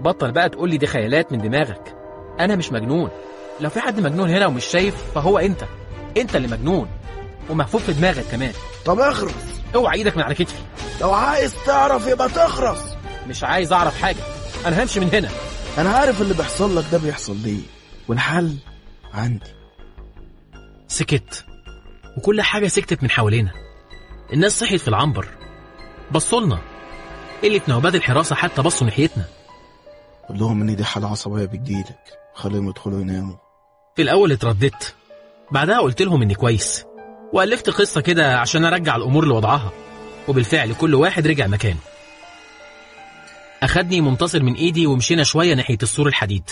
بطل بقى تقول لي دي خيالات من دماغك انا مش مجنون لو في حد مجنون هنا ومش شايف فهو انت انت اللي مجنون ومهفوف في دماغك كمان طب اخرس اوعى ايدك من على كتفي لو عايز تعرف يبقى تخرس مش عايز اعرف حاجه انا همشي من هنا انا عارف اللي بيحصل لك ده بيحصل ليه والحل عندي سكت وكل حاجة سكتت من حوالينا الناس صحيت في العنبر بصولنا اللي في نوبات الحراسة حتى بصوا ناحيتنا قول لهم ان دي حالة عصبية بتجيلك خليهم يدخلوا يناموا في الأول اترددت بعدها قلت لهم إني كويس وألفت قصة كده عشان أرجع الأمور لوضعها وبالفعل كل واحد رجع مكانه أخدني منتصر من إيدي ومشينا شوية ناحية السور الحديد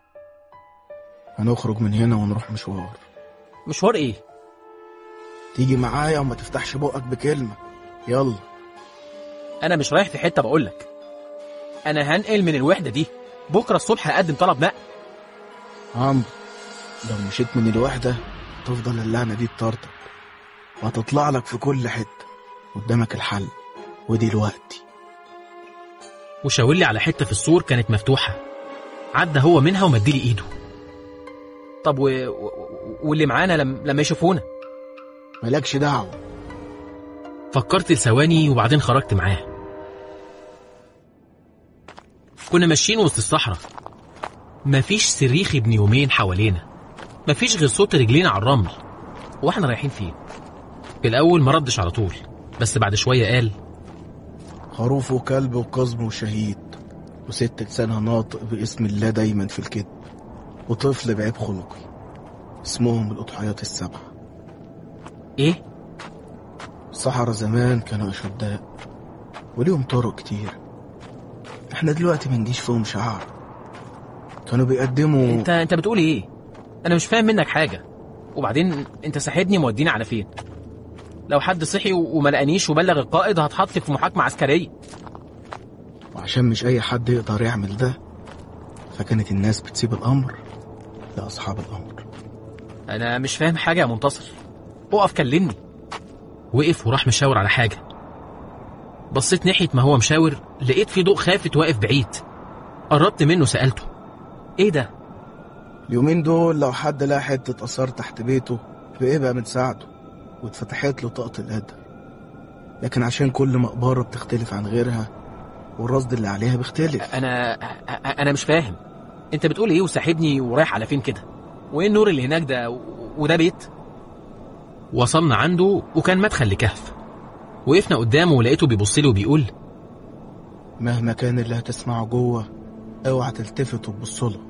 هنخرج من هنا ونروح مشوار مشوار ايه تيجي معايا وما تفتحش بقك بكلمة يلا انا مش رايح في حته بقولك انا هنقل من الوحده دي بكره الصبح هقدم طلب نقل عمرو لو مشيت من الوحدة تفضل اللعنة دي تطرطق وهتطلع لك في كل حتة قدامك الحل ودلوقتي وشاور لي على حتة في السور كانت مفتوحة عدى هو منها ومديلي إيده طب و... و... واللي معانا لم... لما يشوفونا مالكش دعوة فكرت لثواني وبعدين خرجت معاه كنا ماشيين وسط الصحراء مفيش صريخ ابن يومين حوالينا مفيش غير صوت رجلينا على الرمل واحنا رايحين فين في الاول ما ردش على طول بس بعد شويه قال خروف وكلب وقزم وشهيد وست لسانها ناطق باسم الله دايما في الكذب وطفل بعيب خلقي اسمهم الأضحيات السبعة ايه الصحراء زمان كانوا أشداء وليهم طرق كتير احنا دلوقتي منجيش فيهم شعر كانوا بيقدموا انت انت بتقول ايه انا مش فاهم منك حاجه وبعدين انت ساحبني موديني على فين لو حد صحي و- وما لقانيش وبلغ القائد هتحط في محاكمه عسكريه وعشان مش أي حد يقدر يعمل ده فكانت الناس بتسيب الأمر لأصحاب الأمر انا مش فاهم حاجه يا منتصر اقف كلمني وقف وراح مشاور على حاجه بصيت ناحيه ما هو مشاور لقيت في ضوء خافت واقف بعيد قربت منه سالته ايه ده اليومين دول لو حد لقى حتة آثار تحت بيته بيبقى بنساعده واتفتحت له طاقة القدر لكن عشان كل مقبرة بتختلف عن غيرها والرصد اللي عليها بيختلف انا انا مش فاهم انت بتقول ايه وساحبني ورايح على فين كده وايه النور اللي هناك ده و- وده بيت وصلنا عنده وكان مدخل لكهف وقفنا قدامه ولقيته بيبص لي وبيقول مهما كان اللي هتسمعه جوه اوعى تلتفت وتبص له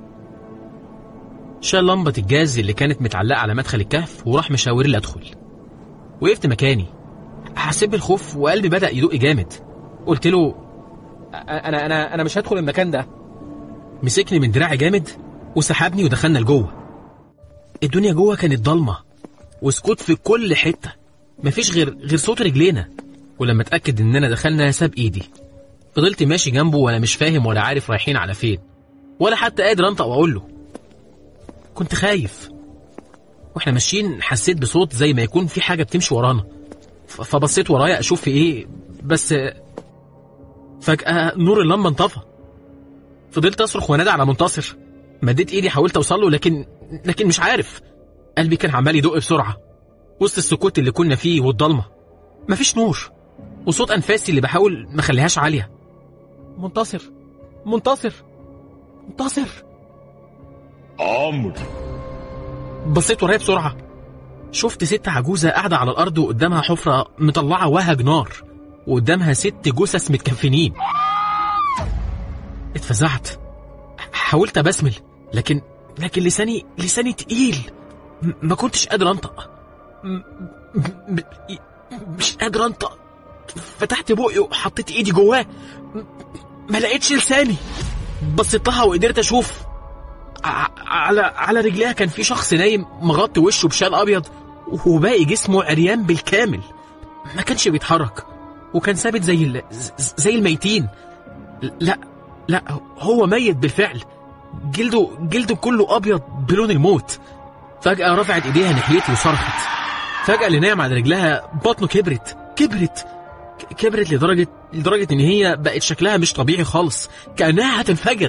شال لمبة الجاز اللي كانت متعلقة على مدخل الكهف وراح مشاور لي أدخل وقفت مكاني حسيت بالخوف وقلبي بدأ يدق جامد قلت له انا انا انا مش هدخل المكان ده مسكني من دراعي جامد وسحبني ودخلنا لجوه الدنيا جوه كانت ضلمة وسكوت في كل حتة مفيش غير غير صوت رجلينا ولما اتأكد إننا دخلنا ساب إيدي فضلت ماشي جنبه وأنا مش فاهم ولا عارف رايحين على فين ولا حتى قادر أنطق وأقول له كنت خايف واحنا ماشيين حسيت بصوت زي ما يكون في حاجة بتمشي ورانا ف- فبصيت ورايا أشوف في إيه بس فجأة نور اللمبة انطفى فضلت أصرخ وأنادي على منتصر مديت إيدي حاولت أوصل له لكن لكن مش عارف قلبي كان عمال يدق بسرعة وسط السكوت اللي كنا فيه والضلمة مفيش نور وصوت أنفاسي اللي بحاول ما اخليهاش عالية منتصر منتصر منتصر عمرو بصيت ورايا بسرعة شفت ست عجوزة قاعدة على الأرض وقدامها حفرة مطلعة وهج نار وقدامها ست جثث متكفنين اتفزعت حاولت أبسمل لكن لكن لساني لساني تقيل م- ما كنتش قادر أنطق م- م- مش قادر أنطق فتحت بقي وحطيت إيدي جواه م- ما لقيتش لساني بصيت لها وقدرت أشوف ع- على على رجليها كان في شخص نايم مغطي وشه بشال ابيض وباقي جسمه عريان بالكامل ما كانش بيتحرك وكان ثابت زي ال... ز- زي الميتين لا لا هو ميت بالفعل جلده جلده كله ابيض بلون الموت فجأة رفعت ايديها ناحيتي وصرخت فجأة اللي نايم على رجلها بطنه كبرت كبرت ك- كبرت لدرجة لدرجة ان هي بقت شكلها مش طبيعي خالص كأنها هتنفجر